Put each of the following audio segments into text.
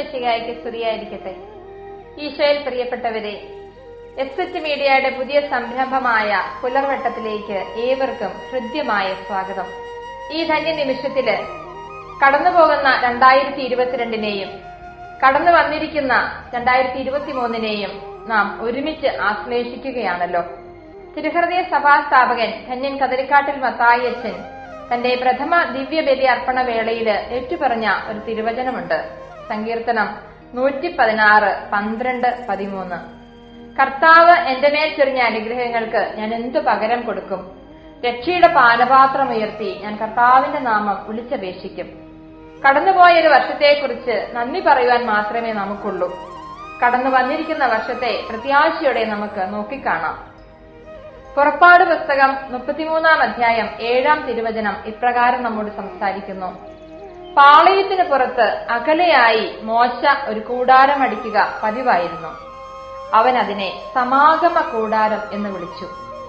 ഈശ്വമിശികായ്ക്ക് സ്തുതിയായിരിക്കട്ടെ ഈശോയിൽ പ്രിയപ്പെട്ടവരെ എസ് എച്ച് മീഡിയയുടെ പുതിയ സംരംഭമായ പുലർവട്ടത്തിലേക്ക് ഏവർക്കും ഹൃദ്യമായ സ്വാഗതം ഈ ധന്യ നിമിഷത്തില് കടന്നുപോകുന്ന രണ്ടായിരത്തി ഇരുപത്തിരണ്ടിനെയും കടന്നു വന്നിരിക്കുന്ന രണ്ടായിരത്തി ഇരുപത്തി മൂന്നിനെയും നാം ഒരുമിച്ച് ആശ്ലേഷിക്കുകയാണല്ലോ തിരുഹൃദയ സഭാ സ്ഥാപകൻ ധന്യൻ കതിരിക്കാട്ടിൽ മത്തായച്ചൻ തന്റെ പ്രഥമ ദിവ്യബലി അർപ്പണ വേളയിൽ ഏറ്റുപറഞ്ഞ ഒരു തിരുവചനമുണ്ട് സങ്കീർത്തനം നൂറ്റി പതിനാറ് പന്ത്രണ്ട് പതിമൂന്ന് കർത്താവ് എന്റെ മേൽ ചൊരിഞ്ഞ അനുഗ്രഹങ്ങൾക്ക് ഞാൻ എന്തു പകരം കൊടുക്കും രക്ഷയുടെ പാനപാത്രം ഉയർത്തി ഞാൻ കർത്താവിന്റെ നാമം വിളിച്ചപേക്ഷിക്കും കടന്നുപോയ ഒരു വർഷത്തെക്കുറിച്ച് നന്ദി പറയുവാൻ മാത്രമേ നമുക്കുള്ളൂ കടന്നു വന്നിരിക്കുന്ന വർഷത്തെ പ്രത്യാശയോടെ നമുക്ക് നോക്കിക്കാണാം പുറപ്പാട് പുസ്തകം മുപ്പത്തിമൂന്നാം അധ്യായം ഏഴാം തിരുവചനം ഇപ്രകാരം നമ്മോട് സംസാരിക്കുന്നു പാളയത്തിന് പുറത്ത് അകലെയായി മോശ ഒരു കൂടാരം അടിക്കുക പതിവായിരുന്നു അവൻ അതിനെ സമാഗമ കൂടാരം എന്ന് വിളിച്ചു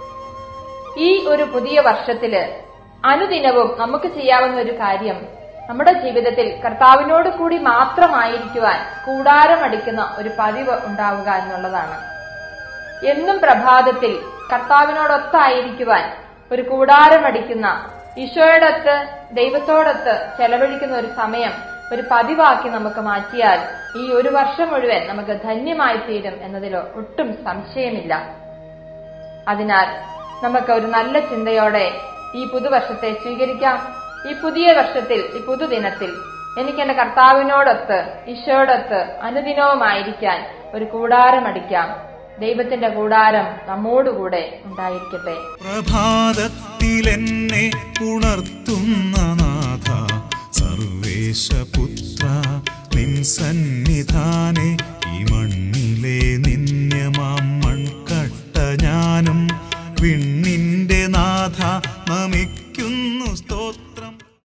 ഈ ഒരു പുതിയ വർഷത്തില് അനുദിനവും നമുക്ക് ചെയ്യാവുന്ന ഒരു കാര്യം നമ്മുടെ ജീവിതത്തിൽ കർത്താവിനോട് കൂടി മാത്രമായിരിക്കുവാൻ കൂടാരം അടിക്കുന്ന ഒരു പതിവ് ഉണ്ടാവുക എന്നുള്ളതാണ് എന്നും പ്രഭാതത്തിൽ കർത്താവിനോടൊത്തായിരിക്കുവാൻ ഒരു കൂടാരമടിക്കുന്ന ഈശോയോടൊത്ത് ദൈവത്തോടൊത്ത് ചെലവഴിക്കുന്ന ഒരു സമയം ഒരു പതിവാക്കി നമുക്ക് മാറ്റിയാൽ ഈ ഒരു വർഷം മുഴുവൻ നമുക്ക് ധന്യമായി തീരും എന്നതിൽ ഒട്ടും സംശയമില്ല അതിനാൽ നമുക്ക് ഒരു നല്ല ചിന്തയോടെ ഈ പുതുവർഷത്തെ സ്വീകരിക്കാം ഈ പുതിയ വർഷത്തിൽ ഈ പുതുദിനത്തിൽ എനിക്ക് എന്റെ കർത്താവിനോടൊത്ത് ഈശോയോടൊത്ത് അനുദിനവുമായിരിക്കാൻ ഒരു കൂടാരമടിക്കാം ദൈവത്തിന്റെ കൂടാരം നമ്മോടുകൂടെ ഉണ്ടായിരിക്കട്ടെ പ്രഭാതത്തിലെന്നെ ഉണർത്തുന്ന നാഥ സർവേശപുത്ര നിൻ സന്നിധാനെ